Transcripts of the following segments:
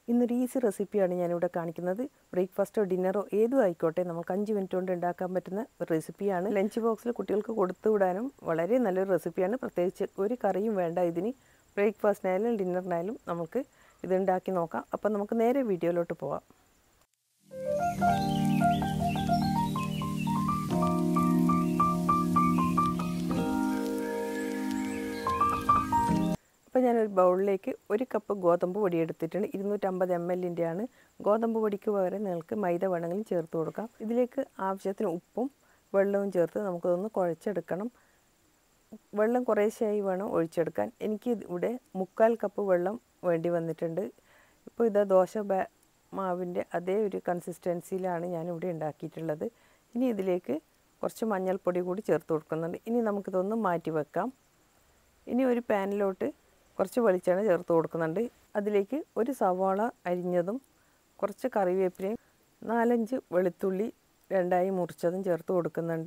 ഇന്നൊരു ഈസി റെസിപ്പിയാണ് ഞാനിവിടെ കാണിക്കുന്നത് ബ്രേക്ക്ഫാസ്റ്റോ ഡിന്നറോ ഏതും ആയിക്കോട്ടെ നമുക്ക് അഞ്ച് മിനിറ്റ് കൊണ്ട് ഉണ്ടാക്കാൻ പറ്റുന്ന ഒരു റെസിപ്പിയാണ് ലഞ്ച് ബോക്സിൽ കുട്ടികൾക്ക് കൊടുത്തു വിടാനും വളരെ നല്ലൊരു റെസിപ്പിയാണ് പ്രത്യേകിച്ച് ഒരു കറിയും വേണ്ട ഇതിന് ബ്രേക്ക്ഫാസ്റ്റിനായാലും ഡിന്നറിനായാലും നമുക്ക് ഇത് ഉണ്ടാക്കി നോക്കാം അപ്പം നമുക്ക് നേരെ വീഡിയോയിലോട്ട് പോവാം അപ്പോൾ ഞാനൊരു ബൗളിലേക്ക് ഒരു കപ്പ് ഗോതമ്പ് പൊടി എടുത്തിട്ടുണ്ട് ഇരുന്നൂറ്റമ്പത് എം എല്ലിൻ്റെയാണ് ഗോതമ്പ് പൊടിക്ക് പകരം നിങ്ങൾക്ക് മൈദ വേണമെങ്കിലും ചേർത്ത് കൊടുക്കാം ഇതിലേക്ക് ആവശ്യത്തിന് ഉപ്പും വെള്ളവും ചേർത്ത് നമുക്കതൊന്ന് കുഴച്ചെടുക്കണം വെള്ളം കുറേശ്ശായി വേണം ഒഴിച്ചെടുക്കാൻ എനിക്ക് ഇവിടെ മുക്കാൽ കപ്പ് വെള്ളം വേണ്ടി വന്നിട്ടുണ്ട് ഇപ്പോൾ ഇതാ ദോശ ബാ മാവിൻ്റെ അതേ ഒരു കൺസിസ്റ്റൻസിയിലാണ് ഞാനിവിടെ ഉണ്ടാക്കിയിട്ടുള്ളത് ഇനി ഇതിലേക്ക് കുറച്ച് മഞ്ഞൾപ്പൊടി കൂടി ചേർത്ത് കൊടുക്കുന്നുണ്ട് ഇനി നമുക്കിതൊന്ന് മാറ്റി വെക്കാം ഇനി ഒരു പാനിലോട്ട് കുറച്ച് വെളിച്ചെണ്ണ ചേർത്ത് കൊടുക്കുന്നുണ്ട് അതിലേക്ക് ഒരു സവാള അരിഞ്ഞതും കുറച്ച് കറിവേപ്പിലയും നാലഞ്ച് വെളുത്തുള്ളി രണ്ടായി മുറിച്ചതും ചേർത്ത് കൊടുക്കുന്നുണ്ട്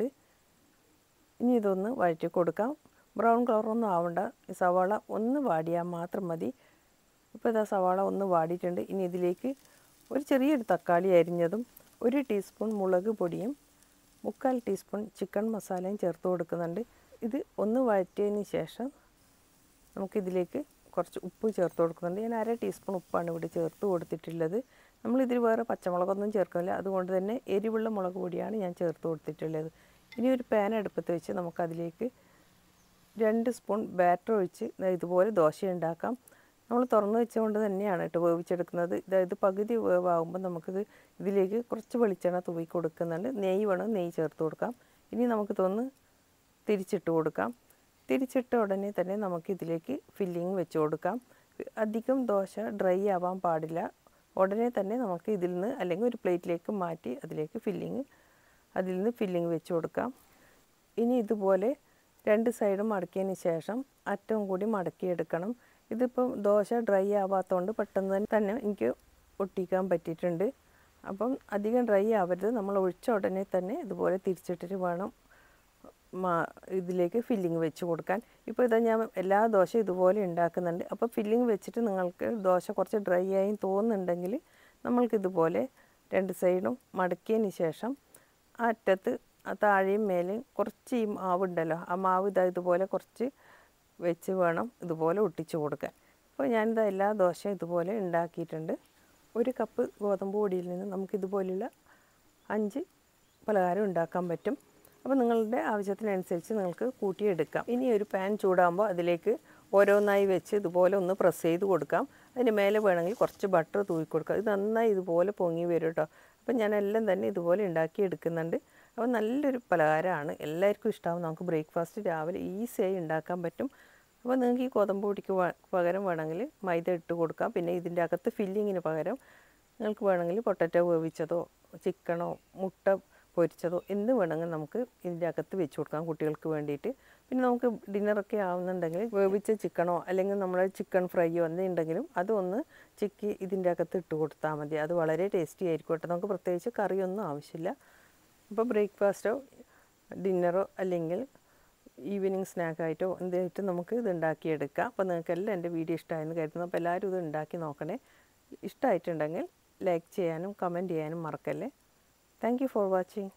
ഇനി ഇതൊന്ന് വഴറ്റി കൊടുക്കാം ബ്രൗൺ കളറൊന്നും ആവണ്ട ഈ സവാള ഒന്ന് വാടിയാൽ മാത്രം മതി ഇപ്പോൾ ഇതാ സവാള ഒന്ന് വാടിയിട്ടുണ്ട് ഇനി ഇതിലേക്ക് ഒരു ചെറിയൊരു തക്കാളി അരിഞ്ഞതും ഒരു ടീസ്പൂൺ മുളക് പൊടിയും മുക്കാൽ ടീസ്പൂൺ ചിക്കൻ മസാലയും ചേർത്ത് കൊടുക്കുന്നുണ്ട് ഇത് ഒന്ന് വഴറ്റിയതിന് ശേഷം നമുക്കിതിലേക്ക് കുറച്ച് ഉപ്പ് ചേർത്ത് കൊടുക്കുന്നുണ്ട് ഞാൻ അര ടീസ്പൂൺ ഉപ്പാണ് ഇവിടെ ചേർത്ത് കൊടുത്തിട്ടുള്ളത് നമ്മളിതിൽ വേറെ പച്ചമുളകൊന്നും ചേർക്കുന്നില്ല അതുകൊണ്ട് തന്നെ എരിവുള്ള മുളക് പൊടിയാണ് ഞാൻ ചേർത്ത് കൊടുത്തിട്ടുള്ളത് ഇനി ഒരു പാൻ അടുപ്പത്ത് വെച്ച് നമുക്കതിലേക്ക് രണ്ട് സ്പൂൺ ബാറ്റർ ഒഴിച്ച് ഇതുപോലെ ദോശ ഉണ്ടാക്കാം നമ്മൾ തുറന്ന് വെച്ചുകൊണ്ട് തന്നെയാണ് കേട്ടോ വേവിച്ചെടുക്കുന്നത് അതായത് പകുതി വേവാകുമ്പോൾ നമുക്കിത് ഇതിലേക്ക് കുറച്ച് വെളിച്ചെണ്ണ തൂവി കൊടുക്കുന്നുണ്ട് നെയ്യ് വേണം നെയ്യ് ചേർത്ത് കൊടുക്കാം ഇനി നമുക്കിതൊന്ന് തിരിച്ചിട്ട് കൊടുക്കാം തിരിച്ചിട്ട ഉടനെ തന്നെ നമുക്ക് ഇതിലേക്ക് ഫില്ലിങ് വെച്ച് കൊടുക്കാം അധികം ദോശ ഡ്രൈ ആവാൻ പാടില്ല ഉടനെ തന്നെ നമുക്ക് ഇതിൽ നിന്ന് അല്ലെങ്കിൽ ഒരു പ്ലേറ്റിലേക്ക് മാറ്റി അതിലേക്ക് ഫില്ലിങ് അതിൽ നിന്ന് ഫില്ലിങ് വെച്ച് കൊടുക്കാം ഇനി ഇതുപോലെ രണ്ട് സൈഡും മടക്കിയതിന് ശേഷം അറ്റവും കൂടി മടക്കിയെടുക്കണം ഇതിപ്പം ദോശ ഡ്രൈ ആവാത്തതുകൊണ്ട് പെട്ടെന്ന് തന്നെ എനിക്ക് ഒട്ടിക്കാൻ പറ്റിയിട്ടുണ്ട് അപ്പം അധികം ഡ്രൈ ആവരുത് നമ്മൾ ഒഴിച്ച ഉടനെ തന്നെ ഇതുപോലെ തിരിച്ചിട്ടിട്ട് വേണം മാ ഇതിലേക്ക് ഫില്ലിങ് വെച്ച് കൊടുക്കാൻ ഇപ്പോൾ ഇതാ ഞാൻ എല്ലാ ദോശ ഇതുപോലെ ഉണ്ടാക്കുന്നുണ്ട് അപ്പോൾ ഫില്ലിങ് വെച്ചിട്ട് നിങ്ങൾക്ക് ദോശ കുറച്ച് ഡ്രൈ ആയി തോന്നുന്നുണ്ടെങ്കിൽ നമ്മൾക്കിതുപോലെ രണ്ട് സൈഡും മടക്കിയതിന് ശേഷം ആ അറ്റത്ത് ആ താഴെയും മേലെയും കുറച്ച് ഈ മാവുണ്ടല്ലോ ആ മാവ് ഇതാ ഇതുപോലെ കുറച്ച് വെച്ച് വേണം ഇതുപോലെ ഒട്ടിച്ച് കൊടുക്കാൻ അപ്പോൾ ഞാനിതാ എല്ലാ ദോശയും ഇതുപോലെ ഉണ്ടാക്കിയിട്ടുണ്ട് ഒരു കപ്പ് ഗോതമ്പ് പൊടിയിൽ നിന്ന് നമുക്കിതുപോലുള്ള അഞ്ച് പലഹാരം ഉണ്ടാക്കാൻ പറ്റും അപ്പോൾ നിങ്ങളുടെ ആവശ്യത്തിനനുസരിച്ച് നിങ്ങൾക്ക് കൂട്ടിയെടുക്കാം ഇനി ഒരു പാൻ ചൂടാകുമ്പോൾ അതിലേക്ക് ഓരോന്നായി വെച്ച് ഇതുപോലെ ഒന്ന് പ്രസ് ചെയ്ത് കൊടുക്കാം അതിന് മേലെ വേണമെങ്കിൽ കുറച്ച് ബട്ടർ തൂക്കി കൊടുക്കാം ഇത് നന്നായി ഇതുപോലെ പൊങ്ങി വരും കേട്ടോ അപ്പോൾ ഞാൻ എല്ലാം തന്നെ ഇതുപോലെ ഉണ്ടാക്കി എടുക്കുന്നുണ്ട് അപ്പോൾ നല്ലൊരു പലഹാരമാണ് എല്ലാവർക്കും ഇഷ്ടമാവും നമുക്ക് ബ്രേക്ക്ഫാസ്റ്റ് രാവിലെ ഈസിയായി ഉണ്ടാക്കാൻ പറ്റും അപ്പോൾ നിങ്ങൾക്ക് ഈ ഗോതമ്പ് പൊടിക്ക് പകരം വേണമെങ്കിൽ മൈദ ഇട്ട് കൊടുക്കാം പിന്നെ ഇതിൻ്റെ അകത്ത് ഫില്ലിങ്ങിന് പകരം നിങ്ങൾക്ക് വേണമെങ്കിൽ പൊട്ടറ്റോ വേവിച്ചതോ ചിക്കനോ മുട്ട പൊരിച്ചതോ എന്ത് വേണമെങ്കിൽ നമുക്ക് ഇതിൻ്റെ അകത്ത് വെച്ച് കൊടുക്കാം കുട്ടികൾക്ക് വേണ്ടിയിട്ട് പിന്നെ നമുക്ക് ഡിന്നറൊക്കെ ആവുന്നുണ്ടെങ്കിൽ വേവിച്ച ചിക്കനോ അല്ലെങ്കിൽ നമ്മൾ ചിക്കൻ ഫ്രൈയോ എന്തുണ്ടെങ്കിലും അതൊന്ന് ചിക്കി ഇതിൻ്റെ അകത്ത് ഇട്ട് കൊടുത്താൽ മതി അത് വളരെ ടേസ്റ്റി ആയിരിക്കും കേട്ടോ നമുക്ക് പ്രത്യേകിച്ച് കറിയൊന്നും ആവശ്യമില്ല അപ്പോൾ ബ്രേക്ക്ഫാസ്റ്റോ ഡിന്നറോ അല്ലെങ്കിൽ ഈവനിങ് സ്നാക്കായിട്ടോ എന്തായിട്ട് നമുക്ക് ഇത് ഉണ്ടാക്കിയെടുക്കാം അപ്പോൾ നിങ്ങൾക്കെല്ലാം എൻ്റെ വീഡിയോ ഇഷ്ടമായെന്ന് കരുതുന്നു അപ്പോൾ എല്ലാവരും ഇത് ഉണ്ടാക്കി നോക്കണേ ഇഷ്ടമായിട്ടുണ്ടെങ്കിൽ ലൈക്ക് ചെയ്യാനും കമൻറ്റ് ചെയ്യാനും മറക്കല്ലേ താങ്ക് യു ഫോർ വാച്ചിങ്